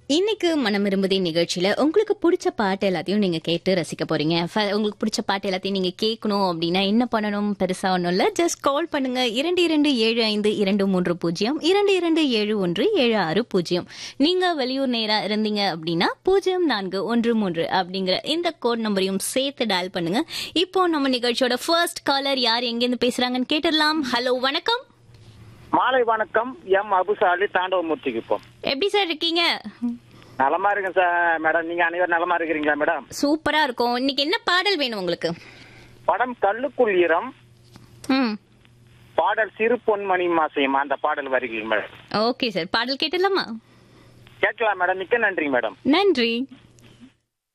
இன்னைக்கு மனம் விரும்புதே நிகழ்ச்சியில உங்களுக்கு பிடிச்ச பாட்டு எல்லாத்தையும் நீங்க கேட்டு ரசிக்க போறீங்க ஃப- உங்களுக்கு பிடிச்ச பாட்டு எல்லாத்தையும் நீங்க கேட்கணும் அப்படின்னா என்ன பண்ணணும் பெருசா ஒன்றும் இல்ல ஜஸ்ட் கால் பண்ணுங்க இரண்டு இரண்டு ஏழு ஐந்து இரண்டு மூன்று பூஜ்ஜியம் இரண்டு இரண்டு ஏழு ஒன்று ஏழு ஆறு பூஜ்ஜியம் நீங்க வெளியூர் நேரா இருந்தீங்க அப்படின்னா பூஜ்ஜியம் நான்கு ஒன்று மூன்று அப்படிங்கிற இந்த கோட் நம்பரையும் சேர்த்து டயல் பண்ணுங்க இப்போ நம்ம நிகழ்ச்சியோட ஃபர்ஸ்ட் காலர் யார் எங்கேருந்து பேசுறாங்கன்னு கேட்டுடலாம் ஹலோ வணக்கம் மாலை வணக்கம் எம் அபுசாலி தாண்டவமூர்த்திக்கு இப்போ எப்படி சார் இருக்கீங்க நலமா இருக்கேன் சார் மேடம் நீங்க அனைவரும் நலமா இருக்கிறீங்களா மேடம் சூப்பரா இருக்கும் இன்னைக்கு என்ன பாடல் வேணும் உங்களுக்கு படம் கல்லுக்குள் ஈரம் ம் பாடல் சிறு பொன்மணி மாசையும் அந்த பாடல் வருகிறீங்க மேடம் ஓகே சார் பாடல் கேட்டுடலாமா கேட்கலாம் மேடம் மிக்க நன்றி மேடம் நன்றி